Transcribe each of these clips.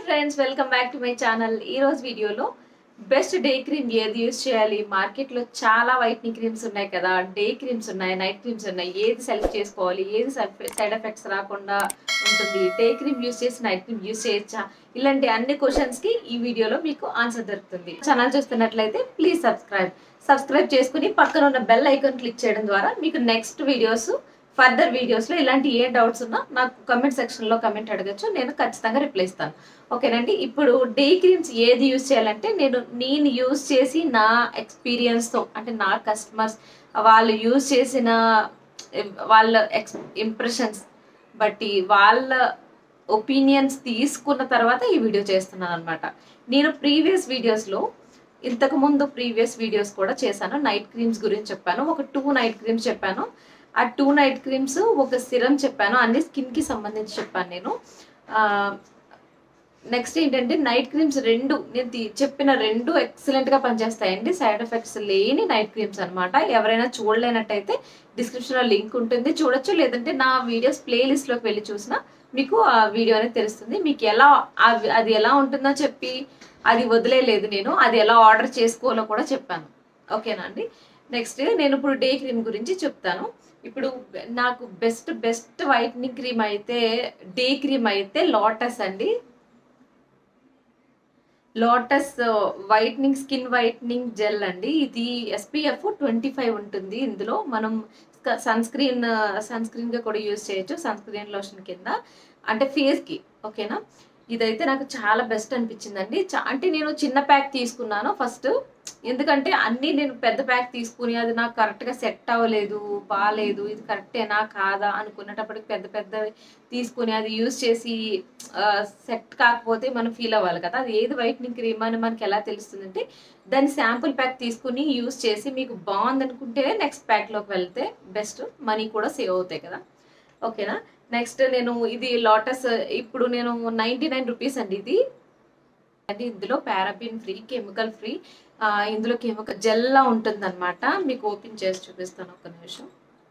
friends welcome back to my channel ఈ రోజు వీడియోలో బెస్ట్ డే క్రీమ్ ఏది యూజ్ చేయాలి మార్కెట్లో చాలా వైట్నింగ్ క్రీమ్స్ ఉన్నాయి కదా డే క్రీమ్స్ ఉన్నాయి నైట్ క్రీమ్స్ ఉన్నాయి ఏది సెలెక్ట్ చేసుకోవాలి ఏది సైడ్ ఎఫెక్ట్స్ రాకుండా ఉంటుంది డే క్రీమ్ యూజ్ చేసి నైట్ క్రీమ్ యూజ్ చేయొచ్చా ఇలాంటి అన్ని క్వశ్చన్స్ కి ఈ వీడియోలో మీకు ఆన్సర్ దొరుకుతుంది ఛానల్ చూస్తున్నట్లయితే ప్లీజ్ సబ్స్క్రైబ్ సబ్స్క్రైబ్ చేసుకుని పక్కన ఉన్న బెల్ ఐకాన్ క్లిక్ చేయడం ద్వారా మీకు నెక్స్ట్ వీడియోస్ ఫర్దర్ వీడియోస్లో ఇలాంటి ఏ డౌట్స్ ఉన్నా నాకు కమెంట్ సెక్షన్లో కమెంట్ అడగచ్చు నేను ఖచ్చితంగా రిప్లై ఇస్తాను ఓకేనండి ఇప్పుడు డే క్రీమ్స్ ఏది యూజ్ చేయాలంటే నేను నేను యూజ్ చేసి నా ఎక్స్పీరియన్స్తో అంటే నా కస్టమర్స్ వాళ్ళు యూజ్ చేసిన వాళ్ళ ఎక్స్ ఇంప్రెషన్స్ బట్టి వాళ్ళ ఒపీనియన్స్ తీసుకున్న తర్వాత ఈ వీడియో చేస్తున్నాను అనమాట నేను ప్రీవియస్ వీడియోస్లో ఇంతకు ముందు ప్రీవియస్ వీడియోస్ కూడా చేశాను నైట్ క్రీమ్స్ గురించి చెప్పాను ఒక టూ నైట్ క్రీమ్స్ చెప్పాను ఆ టూ నైట్ క్రీమ్స్ ఒక సిరం చెప్పాను అన్ని స్కిన్కి సంబంధించి చెప్పాను నేను నెక్స్ట్ ఏంటంటే నైట్ క్రీమ్స్ రెండు నేను తీ- చెప్పిన రెండు ఎక్సలెంట్గా పనిచేస్తాయండి సైడ్ ఎఫెక్ట్స్ లేని నైట్ క్రీమ్స్ అనమాట ఎవరైనా చూడలేనట్టయితే డిస్క్రిప్షన్లో లింక్ ఉంటుంది చూడొచ్చు లేదంటే నా వీడియోస్ ప్లేలిస్ట్లోకి వెళ్ళి చూసినా మీకు ఆ వీడియో అనేది తెలుస్తుంది మీకు ఎలా అవి- అది ఎలా ఉంటుందో చెప్పి అది వదిలేదు నేను అది ఎలా ఆర్డర్ చేసుకోవాలో కూడా చెప్పాను ఓకేనా అండి నెక్స్ట్ నేను ఇప్పుడు డే క్రీమ్ గురించి చెప్తాను ఇప్పుడు నాకు బెస్ట్ బెస్ట్ వైట్నింగ్ క్రీమ్ అయితే డే క్రీమ్ అయితే లోటస్ అండి Lotus whitening skin whitening gel అండి ఇది ఎస్పీఎఫ్ ట్వంటీ ఫైవ్ ఉంటుంది ఇందులో మనం సన్ స్క్రీన్ సన్ స్క్రీన్ గా కూడా యూజ్ చేయొచ్చు సన్ స్క్రీన్ లోషన్ కింద అంటే ఫేస్ కి ఓకేనా ఇదైతే నాకు చాలా బెస్ట్ అనిపించిందండి చా- అంటే నేను చిన్న ప్యాక్ తీసుకున్నాను ఫస్ట్ ఎందుకంటే అన్నీ నేను పెద్ద ప్యాక్ తీసుకుని అది నాకు కరెక్ట్గా సెట్ అవ్వలేదు బాగాలేదు ఇది కరెక్టేనా కాదా అనుకునేటప్పటికి పెద్ద పెద్ద తీసుకుని అది యూజ్ చేసి సెట్ కాకపోతే మనం ఫీల్ అవ్వాలి కదా అది ఏది వైట్నింగ్ క్రీమ్ అని మనకి ఎలా తెలుస్తుంది అంటే దాని శాంపుల్ ప్యాక్ తీసుకుని యూజ్ చేసి మీకు బాగుంది అనుకుంటేనే నెక్స్ట్ ప్యాక్లోకి వెళ్తే బెస్ట్ మనీ కూడా సేవ్ అవుతాయి కదా ఓకేనా నెక్స్ట్ నేను ఇది లోటస్ ఇప్పుడు నేను నైంటీ నైన్ రూపీస్ అండి ఇది అంటే ఇందులో పారాబిన్ ఫ్రీ కెమికల్ ఫ్రీ ఇందులో కెమికల్ జెల్లా ఉంటుంది అనమాట మీకు ఓపెన్ చేసి చూపిస్తాను ఒక నిమిషం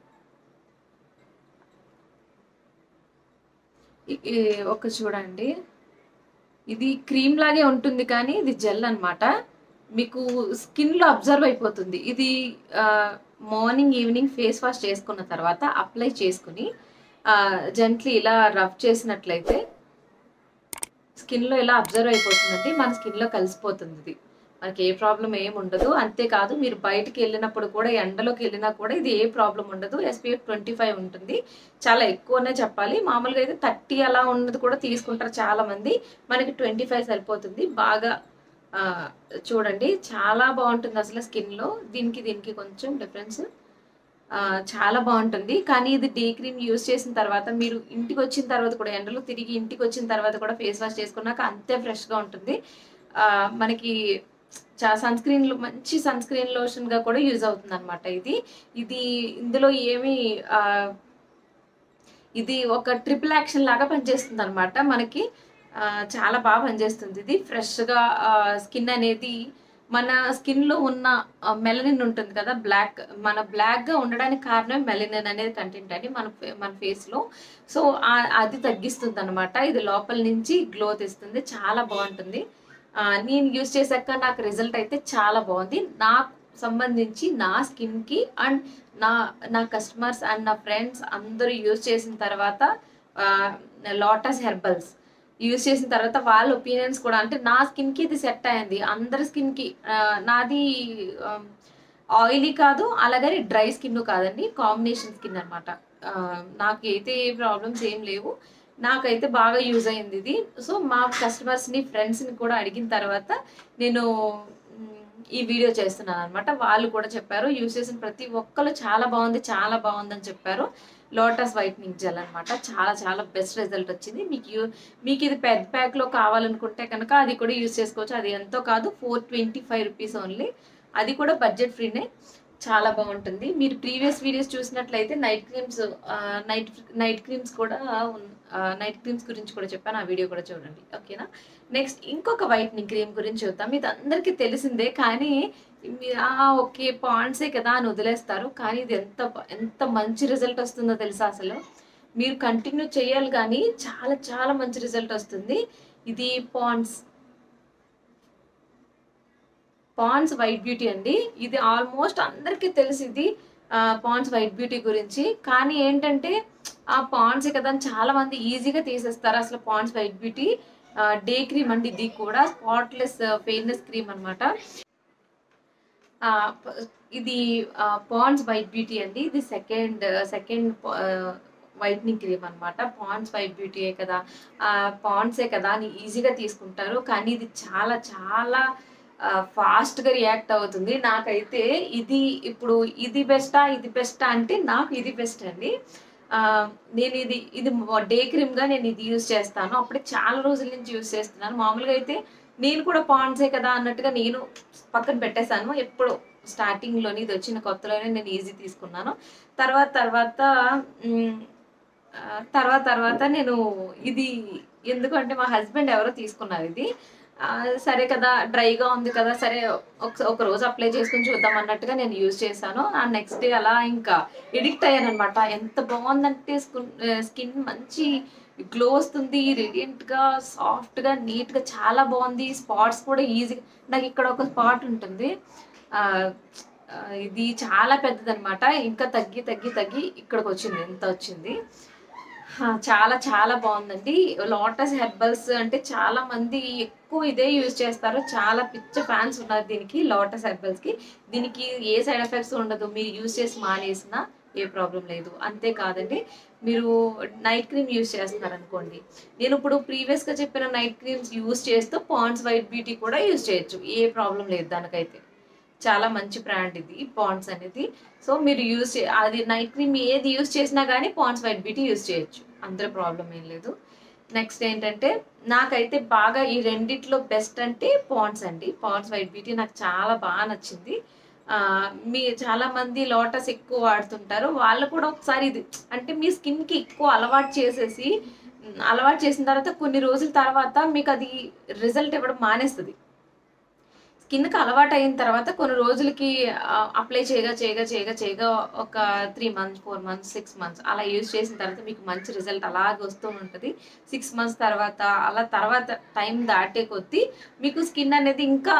ఇ- ఈ- ఒక చూడండి ఇది క్రీమ్ లాగే ఉంటుంది కానీ ఇది జెల్ అన్నమాట మీకు స్కిన్ లో అబ్జర్వ్ అయిపోతుంది ఇది మార్నింగ్ ఈవినింగ్ ఫేస్ వాష్ చేసుకున్న తర్వాత అప్లై చేసుకుని జెంట్లీ ఇలా రఫ్ చేసినట్లయితే స్కిన్ లో ఇలా అబ్జర్వ్ అయిపోతుందండి మన స్కిన్ లో కలిసిపోతుంది ఇది మనకి ఏ ప్రాబ్లం ఏమి ఉండదు అంతేకాదు మీరు బయటికి వెళ్ళినప్పుడు కూడా ఎండలోకి వెళ్ళినా కూడా ఇది ఏ ప్రాబ్లం ఉండదు ఎస్పీఎఫ్ ట్వంటీ ఫైవ్ ఉంటుంది చాలా ఎక్కువనే చెప్పాలి మామూలుగా అయితే థర్టీ అలా ఉన్నది కూడా తీసుకుంటారు చాలా మంది మనకి ట్వంటీ ఫైవ్ సరిపోతుంది బాగా ఆ, చూడండి చాలా బాగుంటుంది అసలు స్కిన్ లో దీనికి దీనికి కొంచెం డిఫరెన్స్ ఆ, చాలా బాగుంటుంది కానీ ఇది డే క్రీమ్ యూస్ చేసిన తర్వాత మీరు ఇంటికి వచ్చిన తర్వాత కూడా ఎండలో తిరిగి ఇంటికి వచ్చిన తర్వాత కూడా ఫేస్ వాష్ చేసుకున్నాక అంతే ఫ్రెష్ గా ఉంటుంది ఆ, మనకి సన్ స్క్రీన్ మంచి సన్ స్క్రీన్ లోషన్ గా కూడా యూజ్ అవుతుంది అనమాట ఇది ఇది ఇందులో ఏమి ఆ, ఇది ఒక ట్రిపుల్ యాక్షన్ లాగా పనిచేస్తుంది అనమాట మనకి ఆ, చాలా బాగా పనిచేస్తుంది ఇది ఫ్రెష్ గా స్కిన్ అనేది మన స్కిన్ లో ఉన్న మెలనిన్ ఉంటుంది కదా బ్లాక్ మన బ్లాక్ గా ఉండడానికి కారణం మెలనిన్ అనేది కంటెంట్ అండి మన ఫే- మన ఫేస్ లో సో ఆ- అది తగ్గిస్తుంది అనమాట ఇది లోపల నుంచి గ్లో తెస్తుంది చాలా బాగుంటుంది ఆ, నేను యూజ్ చేశాక నాకు రిజల్ట్ అయితే చాలా బాగుంది నాకు సంబంధించి నా స్కిన్ కి అండ్ నా నా కస్టమర్స్ అండ్ నా ఫ్రెండ్స్ అందరూ యూజ్ చేసిన తర్వాత లోటస్ హెర్బల్స్ యూజ్ చేసిన తర్వాత వాళ్ళ ఒపీనియన్స్ కూడా అంటే నా స్కిన్ కి ఇది సెట్ అయింది అందరి స్కిన్ కి ఆ, నాది ఆయిలీ కాదు అలాగే డ్రై స్కిన్ కాదండి కాంబినేషన్ స్కిన్ అనమాట నాకు అయితే ఏ ప్రాబ్లమ్స్ ఏం లేవు నాకైతే బాగా యూజ్ అయింది ఇది సో మా కస్టమర్స్ని ఫ్రెండ్స్ని కూడా అడిగిన తర్వాత నేను మ్, ఈ వీడియో చేస్తున్నాను అనమాట వాళ్ళు కూడా చెప్పారు యూజ్ చేసిన ప్రతి ఒక్కరు చాలా బాగుంది చాలా బాగుందని చెప్పారు లోటస్ వైట్నింగ్ జెల్ అనమాట చాలా చాలా బెస్ట్ రిజల్ట్ వచ్చింది మీకు యూ- మీకు ఇది పెద్ద ప్యాక్లో కావాలనుకుంటే కనుక అది కూడా యూజ్ చేసుకోవచ్చు అది ఎంతో కాదు four twenty five rupees only అది కూడా బడ్జెట్ ఫ్రీనే చాలా బాగుంటుంది మీరు ప్రీవియస్ వీడియోస్ చూసినట్లయితే night creams night night creams కూడా నైట్ క్రీమ్స్ గురించి కూడా చెప్పాను ఆ వీడియో కూడా చూడండి ఓకేనా నెక్స్ట్ ఇంకొక వైట్నింగ్ క్రీమ్ గురించి చూద్దాం ఇది అందరికీ తెలిసిందే కానీ మీ- ఆ ఓకే పాండ్సే కదా అని వదిలేస్తారు కానీ ఇది ఎంత బ- ఎంత మంచి రిజల్ట్ వస్తుందో తెలుసా అసలు మీరు కంటిన్యూ చేయాలి కానీ చాలా చాలా మంచి రిజల్ట్ వస్తుంది ఇది పాండ్స్ పాండ్స్ వైట్ బ్యూటీ అండి ఇది ఆల్మోస్ట్ అందరికీ తెలుసు ఇది పాండ్స్ వైట్ బ్యూటీ గురించి కానీ ఏంటంటే ఆ పాండ్స్ కదా అని చాలా మంది ఈజీగా తీసేస్తారు అసలు Pond's white beauty day cream అండి ఇది కూడా స్పాట్లెస్ ఫెయిర్నెస్ క్రీమ్ అనమాట ఇది పాండ్స్ వైట్ బ్యూటీ అండి ఇది సెకండ్ సెకండ్ వైట్నింగ్ క్రీమ్ అనమాట పాండ్స్ వైట్ బ్యూటీయే కదా పాండ్సే కదా అని ఈజీగా తీసుకుంటారు కానీ ఇది చాలా చాలా ఫాస్ట్గా రియాక్ట్ అవుతుంది నాకైతే ఇది ఇప్పుడు ఇది బెస్టా ఇది బెస్టా అంటే నాకు ఇది బెస్ట్ అండి ఆ, నేను ఇది ఇది డే క్రీమ్గా నేను ఇది యూజ్ చేస్తాను అప్పుడే చాలా రోజుల నుంచి యూజ్ చేస్తున్నాను మామూలుగా అయితే నేను కూడా పాండ్సే కదా అన్నట్టుగా నేను పక్కన పెట్టేశాను ఎప్పుడు స్టార్టింగ్లోని ఇది వచ్చిన కొత్తలోనే నేను ఈజీ తీసుకున్నాను తర్వాత తర్వాత మ్, ఆ, తర్వాత తర్వాత నేను ఇది ఎందుకంటే మా హస్బెండ్ ఎవరో తీసుకున్నారు ఇది ఆ, సరే కదా డ్రైగా ఉంది కదా సరే ఒక ఒక రోజు అప్లై చేసుకుని చూద్దాం అన్నట్టుగా నేను యూజ్ చేశాను ఆ నెక్స్ట్ డే అలా ఇంకా ఎడిక్ట్ అయ్యాను అనమాట ఎంత బాగుందంటే స్కిన్ మంచి గ్లో వస్తుంది రేడియంట్ గా సాఫ్ట్ గా నీట్ గా చాలా బాగుంది స్పాట్స్ కూడా ఈజీగా నాకు ఇక్కడ ఒక స్పాట్ ఉంటుంది ఆ, ఆ, ఇది చాలా పెద్దదన్నమాట ఇంకా తగ్గి తగ్గి తగ్గి ఇక్కడికి వచ్చింది ఎంత వచ్చింది హా, చాలా చాలా బాగుందండి లోటస్ హెర్బల్స్ అంటే చాలా మంది ఎక్కువ ఇదే యూజ్ చేస్తారు చాలా పిచ్చ ఫ్యాన్స్ ఉన్నారు దీనికి లోటస్ హెర్బల్స్ కి దీనికి ఏ సైడ్ ఎఫెక్ట్స్ ఉండదు మీరు యూజ్ చేసి మానేసినా ఏ ప్రాబ్లం లేదు అంతేకాదండి మీరు నైట్ క్రీమ్ యూజ్ చేస్తున్నారు అనుకోండి నేను ఇప్పుడు ప్రీవియస్ గా చెప్పిన నైట్ క్రీమ్స్ యూజ్ చేస్తూ పాండ్స్ వైట్ బ్యూటీ కూడా యూజ్ చేయొచ్చు ఏ ప్రాబ్లం లేదు దానికైతే చాలా మంచి బ్రాండ్ ఇది పాండ్స్ అనేది సో మీరు యూజ్ చే అది నైట్ క్రీమ్ ఏది యూజ్ చేసినా కానీ పాండ్స్ వైట్ బ్యూటీ యూజ్ చేయొచ్చు అందరూ ప్రాబ్లం ఏం లేదు నెక్స్ట్ ఏంటంటే నాకైతే బాగా ఈ రెండిట్లో బెస్ట్ అంటే పాండ్స్ అండి పాండ్స్ వైట్ బ్యూటీ నాకు చాలా బాగా నచ్చింది ఆ, మీ చాలా మంది లోటస్ ఎక్కువ వాడుతుంటారు వాళ్ళు కూడా ఒకసారి ఇది అంటే మీ స్కిన్ కి ఎక్కువ అలవాటు చేసేసి ఉమ్, అలవాటు చేసిన తర్వాత కొన్ని రోజుల తర్వాత మీకు అది రిజల్ట్ ఇవ్వడం మానేస్తుంది స్కిన్కి అలవాటు అయిన తర్వాత కొన్ని రోజులకి అప్లై చేయగా చేయగా చేయగా చేయగా ఒక three months four months six months అలా యూజ్ చేసిన తర్వాత మీకు మంచి రిజల్ట్ అలాగే వస్తూ ఉంటుంది సిక్స్ మంత్స్ తర్వాత అలా తర్వాత టైం దాటే కొద్దీ మీకు స్కిన్ అనేది ఇంకా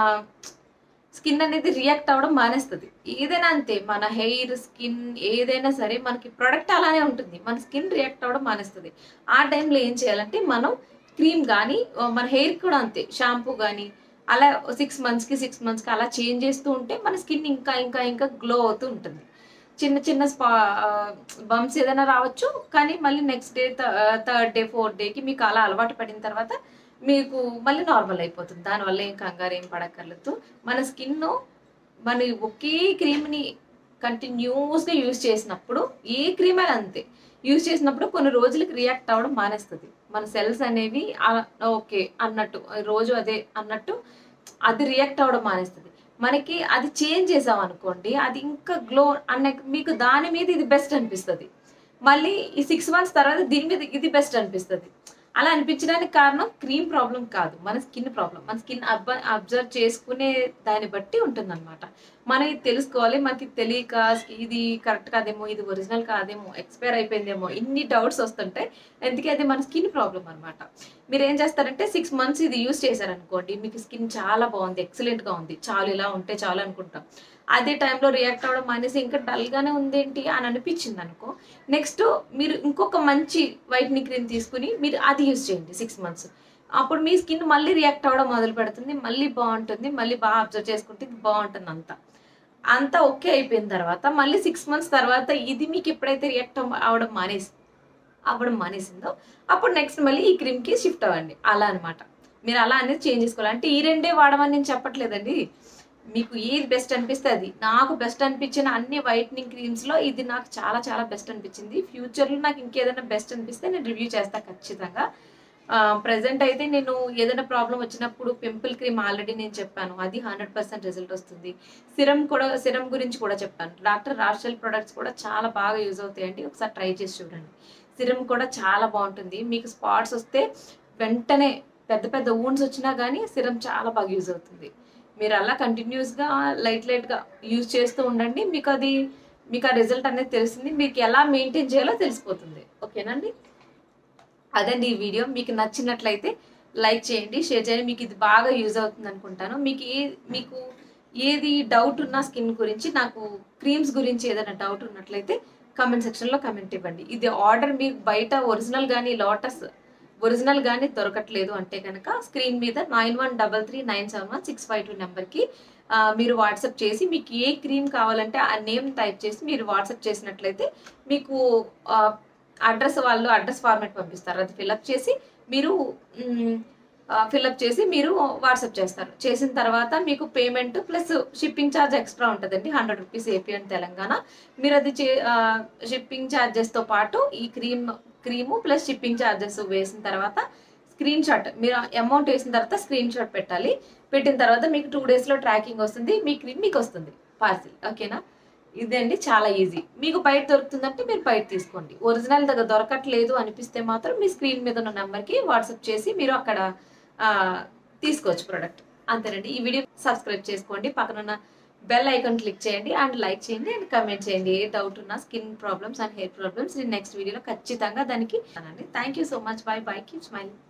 స్కిన్ అనేది రియాక్ట్ అవ్వడం మానేస్తుంది ఏదైనా అంతే మన హెయిర్ స్కిన్ ఏదైనా సరే మనకి ప్రొడక్ట్ అలానే ఉంటుంది మన స్కిన్ రియాక్ట్ అవ్వడం మానేస్తుంది ఆ టైంలో ఏం చేయాలంటే మనం క్రీమ్ కానీ మన హెయిర్ కూడా అంతే షాంపూ కానీ అలా సిక్స్ మంత్స్కి సిక్స్ మంత్స్కి అలా చేంజ్ చేస్తూ ఉంటే మన స్కిన్ ఇంకా ఇంకా ఇంకా గ్లో అవుతూ ఉంటుంది చిన్న చిన్న స్పా బంప్స్ ఏదైనా రావచ్చు కానీ మళ్ళీ next day third day fourth డేకి మీకు అలా అలవాటు పడిన తర్వాత మీకు మళ్ళీ నార్మల్ అయిపోతుంది దానివల్ల ఏం కంగారు ఏం పడక్కర్లేదు మన స్కిన్ మన ఒకే క్రీమ్ని కంటిన్యూస్గా యూజ్ చేసినప్పుడు ఏ క్రీమ్ అయినా అంతే యూజ్ చేసినప్పుడు కొన్ని రోజులకి రియాక్ట్ అవ్వడం మానేస్తుంది మన సెల్స్ అనేవి ఓకే అన్నట్టు రోజు అదే అన్నట్టు అది రియాక్ట్ అవ్వడం మానేస్తుంది మనకి అది చేంజ్ చేసాం అనుకోండి అది ఇంకా గ్లో అన్న మీకు దాని మీద ఇది బెస్ట్ అనిపిస్తుంది మళ్ళీ ఈ సిక్స్ మంత్స్ తర్వాత దీని మీద ఇది బెస్ట్ అనిపిస్తుంది అలా అనిపించడానికి కారణం క్రీమ్ ప్రాబ్లం కాదు మన స్కిన్ ప్రాబ్లం మన స్కిన్ అబ్బ అబ్జర్వ్ చేసుకునే దాన్ని బట్టి ఉంటుంది అనమాట మనకి తెలుసుకోవాలి మనకి తెలియక ఇది కరెక్ట్ కాదేమో ఇది ఒరిజినల్ కాదేమో ఎక్స్పైర్ అయిపోయిందేమో ఇన్ని డౌట్స్ వస్తుంటాయి ఎందుకే అది మన స్కిన్ ప్రాబ్లం అనమాట మీరు ఏం చేస్తారంటే సిక్స్ మంత్స్ ఇది యూస్ చేశారనుకోండి మీకు స్కిన్ చాలా బాగుంది ఎక్సలెంట్ గా ఉంది చాలు ఇలా ఉంటే చాలు అనుకుంటాం అదే టైంలో రియాక్ట్ అవ్వడం మానేసి ఇంకా డల్ గానే ఉందేంటి అని అనిపించింది అనుకో నెక్స్ట్ మీరు ఇంకొక మంచి వైట్నింగ్ క్రీమ్ తీసుకుని మీరు అది యూజ్ చేయండి సిక్స్ మంత్స్ అప్పుడు మీ స్కిన్ మళ్ళీ రియాక్ట్ అవ్వడం మొదలు పెడుతుంది మళ్ళీ బాగుంటుంది మళ్ళీ బాగా అబ్జర్వ్ చేసుకుంటే ఇది బాగుంటుంది అంతా అంతా ఓకే అయిపోయిన తర్వాత మళ్ళీ సిక్స్ మంత్స్ తర్వాత ఇది మీకు ఎప్పుడైతే రియాక్ట్ అవ్వడం మానేసి అవ్వడం మానేసిందో అప్పుడు నెక్స్ట్ మళ్ళీ ఈ క్రీమ్కి షిఫ్ట్ అవ్వండి అలా అనమాట మీరు అలా అనేది చేంజ్ చేసుకోవాలి అంటే ఈ రెండే వాడమని నేను చెప్పట్లేదండి మీకు ఏది బెస్ట్ అనిపిస్తే అది నాకు బెస్ట్ అనిపించిన అన్ని వైట్నింగ్ క్రీమ్స్లో ఇది నాకు చాలా చాలా బెస్ట్ అనిపించింది ఫ్యూచర్లో నాకు ఇంకేదైనా బెస్ట్ అనిపిస్తే నేను రివ్యూ చేస్తాను ఖచ్చితంగా ప్రజెంట్ అయితే నేను ఏదైనా ప్రాబ్లం వచ్చినప్పుడు పింపుల్ క్రీమ్ ఆల్రెడీ నేను చెప్పాను అది హండ్రెడ్ పర్సెంట్ రిజల్ట్ వస్తుంది సిరం కూడా సిరం గురించి కూడా చెప్పాను డాక్టర్ రాషల్ ప్రొడక్ట్స్ కూడా చాలా బాగా యూజ్ అవుతాయండి ఒకసారి ట్రై చేసి చూడండి సిరం కూడా చాలా బాగుంటుంది మీకు స్పాట్స్ వస్తే వెంటనే పెద్ద పెద్ద ఊన్స్ వచ్చినా కానీ సిరం చాలా బాగా యూజ్ అవుతుంది మీరు అలా కంటిన్యూస్గా లైట్ లైట్గా యూజ్ చేస్తూ ఉండండి మీకు అది మీకు ఆ రిజల్ట్ అనేది తెలుస్తుంది మీకు ఎలా మెయింటైన్ చేయాలో తెలిసిపోతుంది ఓకేనండి అదండి ఈ వీడియో మీకు నచ్చినట్లయితే లైక్ చేయండి షేర్ చేయండి మీకు ఇది బాగా యూజ్ అవుతుంది అనుకుంటాను మీకు ఏ మీకు ఏది డౌట్ ఉన్న స్కిన్ గురించి నాకు క్రీమ్స్ గురించి ఏదైనా డౌట్ ఉన్నట్లయితే కామెంట్ సెక్షన్లో కమెంట్ ఇవ్వండి ఇది ఆర్డర్ మీకు బయట ఒరిజినల్ కానీ లోటస్ ఒరిజినల్ కానీ దొరకట్లేదు అంటే కనుక స్క్రీన్ మీద nine one double three nine seven one six five two నెంబర్కి మీరు వాట్సాప్ చేసి మీకు ఏ క్రీమ్ కావాలంటే ఆ నేమ్ టైప్ చేసి మీరు వాట్సాప్ చేసినట్లయితే మీకు అడ్రస్ వాళ్ళు అడ్రస్ ఫార్మాట్ పంపిస్తారు అది ఫిలప్ చేసి మీరు ఫిలప్ చేసి మీరు వాట్సాప్ చేస్తారు చేసిన తర్వాత మీకు payment plus shipping charge extra ఉంటుందండి hundred rupees AP and Telangana మీరు అది చే షిప్పింగ్ ఛార్జెస్తో పాటు ఈ cream cream plus shipping charges వేసిన తర్వాత స్క్రీన్ షాట్ మీరు అమౌంట్ వేసిన తర్వాత స్క్రీన్ షాట్ పెట్టాలి పెట్టిన తర్వాత మీకు టూ డేస్లో ట్రాకింగ్ వస్తుంది మీ క్రీమ్ మీకు వస్తుంది పార్సిల్ ఓకేనా ఇదండి చాలా ఈజీ మీకు బయట దొరుకుతుందంటే మీరు బయట తీసుకోండి ఒరిజినల్ దగ్గర దొరకట్లేదు అనిపిస్తే మాత్రం మీ స్క్రీన్ మీద ఉన్న నెంబర్కి వాట్సాప్ చేసి మీరు అక్కడ తీసుకోవచ్చు ప్రోడక్ట్ అంతేనండి ఈ వీడియో సబ్స్క్రైబ్ చేసుకోండి పక్కనున్న బెల్ ఐకాన్ క్లిక్ చేయండి అండ్ లైక్ చేయండి అండ్ కమెంట్ చేయండి ఏ డౌట్ ఉన్నా skin problems and hair problems నేను నెక్స్ట్ వీడియోలో ఖచ్చితంగా దానికి thank you so much bye bye keep smiling